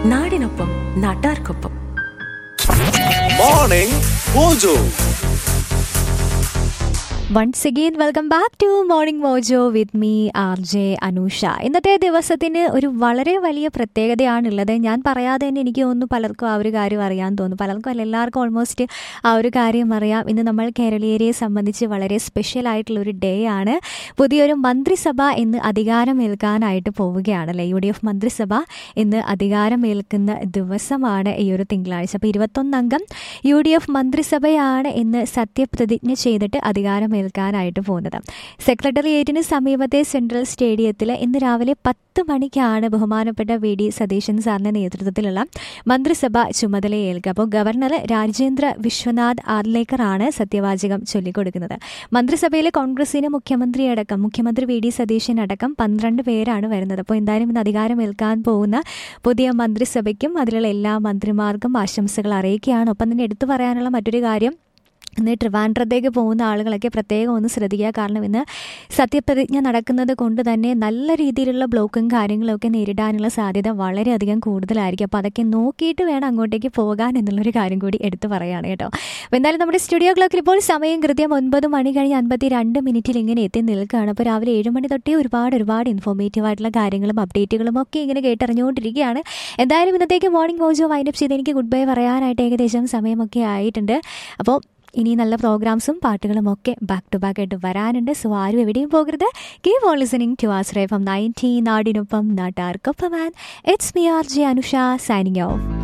നാടിനൊപ്പം നാട്ടാർക്കൊപ്പം morning mojo once again welcome back to morning mojo with me R J Anusha ഇന്നത്തെ ദിവസത്തിന് ഒരു വളരെ വലിയ പ്രത്യേകതയാണുള്ളത് ഞാൻ പറയാതെ തന്നെ എനിക്ക് തോന്നുന്നു പലർക്കും ആ ഒരു കാര്യം അറിയാൻ തോന്നുന്നു പലർക്കും അല്ല എല്ലാവർക്കും ഓൾമോസ്റ്റ് ആ ഒരു കാര്യം അറിയാം ഇന്ന് നമ്മൾ കേരളീയരെ സംബന്ധിച്ച് വളരെ സ്പെഷ്യൽ ആയിട്ടുള്ള ഒരു ഡേ ആണ് പുതിയൊരു മന്ത്രിസഭ ഇന്ന് അധികാരമേൽക്കാനായിട്ട് പോവുകയാണല്ലേ യു ഡി എഫ് മന്ത്രിസഭ ഇന്ന് അധികാരമേൽക്കുന്ന ദിവസമാണ് ഈ ഒരു തിങ്കളാഴ്ച അപ്പോൾ ഇരുപത്തൊന്നംഗം യു ഡി എഫ് മന്ത്രിസഭയാണ് ഇന്ന് സത്യപ്രതിജ്ഞ ചെയ്തിട്ട് അധികാരമേൽക്കാനായിട്ട് പോകുന്നത് സെക്രട്ടേറിയറ്റിന് സമീപത്തെ സെൻട്രൽ സ്റ്റേഡിയത്തിൽ ഇന്ന് രാവിലെ പത്ത് മണിക്കാണ് ബഹുമാനപ്പെട്ട വി ഡി സതീശൻ സാറിന്റെ നേതൃത്വത്തിലുള്ള മന്ത്രിസഭ ചുമതലയേൽക്കുക അപ്പോൾ ഗവർണർ രാജേന്ദ്ര വിശ്വനാഥ് ആർലേക്കറാണ് സത്യവാചകം ചൊല്ലിക്കൊടുക്കുന്നത് മന്ത്രിസഭയിലെ കോൺഗ്രസിന് മുഖ്യമന്ത്രി അടക്കം മുഖ്യമന്ത്രി വി ഡി സതീശൻ അടക്കം പന്ത്രണ്ട് പേരാണ് വരുന്നത് അപ്പോൾ എന്തായാലും ഇന്ന് അധികാരമേൽക്കാൻ പോകുന്ന പുതിയ മന്ത്രിസഭയ്ക്കും അതിലുള്ള എല്ലാ മന്ത്രിമാർക്കും ആശംസകൾ അറിയിക്കുകയാണ് ഒപ്പം തന്നെ എടുത്തു പറയാനുള്ള മറ്റൊരു കാര്യം ഇന്ന് ട്രിവാൻഡ്രത്തേക്ക് പോകുന്ന ആളുകളൊക്കെ പ്രത്യേകം ഒന്ന് ശ്രദ്ധിക്കുക കാരണം ഇന്ന് സത്യപ്രതിജ്ഞ നടക്കുന്നത് കൊണ്ട് തന്നെ നല്ല രീതിയിലുള്ള ബ്ലോക്കും കാര്യങ്ങളൊക്കെ നേരിടാനുള്ള സാധ്യത വളരെയധികം കൂടുതലായിരിക്കും അപ്പോൾ അതൊക്കെ നോക്കിയിട്ട് വേണം അങ്ങോട്ടേക്ക് പോകാൻ എന്നുള്ളൊരു കാര്യം കൂടി എടുത്തു പറയുകയാണ് കേട്ടോ അപ്പോൾ എന്തായാലും നമ്മുടെ സ്റ്റുഡിയോ ക്ലോക്കിൽ ഇപ്പോൾ സമയം കൃത്യം ഒൻപത് മണി കഴിഞ്ഞ് അൻപത്തി രണ്ട് മിനിറ്റിൽ ഇങ്ങനെ എത്തി നിൽക്കുകയാണ് അപ്പോൾ രാവിലെ ഏഴ് മണി തൊട്ടേ ഒരുപാട് ഒരുപാട് ഇൻഫോർമേറ്റീവ് ആയിട്ടുള്ള കാര്യങ്ങളും അപ്ഡേറ്റുകളും ഒക്കെ ഇങ്ങനെ കേട്ടറിഞ്ഞുകൊണ്ടിരിക്കുകയാണ് എന്തായാലും ഇന്നത്തേക്ക് മോർണിംഗ് മോജോ വൈൻഡപ്പ് ചെയ്ത് എനിക്ക് ഗുഡ് ബൈ പറയാനായിട്ട് ഏകദേശം സമയമൊക്കെ ആയിട്ടുണ്ട് അപ്പോൾ ഇനി നല്ല പ്രോഗ്രാംസും പാട്ടുകളും ഒക്കെ ബാക്ക് ടു ബാക്ക് ആയിട്ട് വരാനുണ്ട് സോ ആരും എവിടെയും പോകരുത് keep on listening to Ashrayam ninety നാടിനൊപ്പം നാട്ടാർക്കൊപ്പം and it's me R J Anusha signing of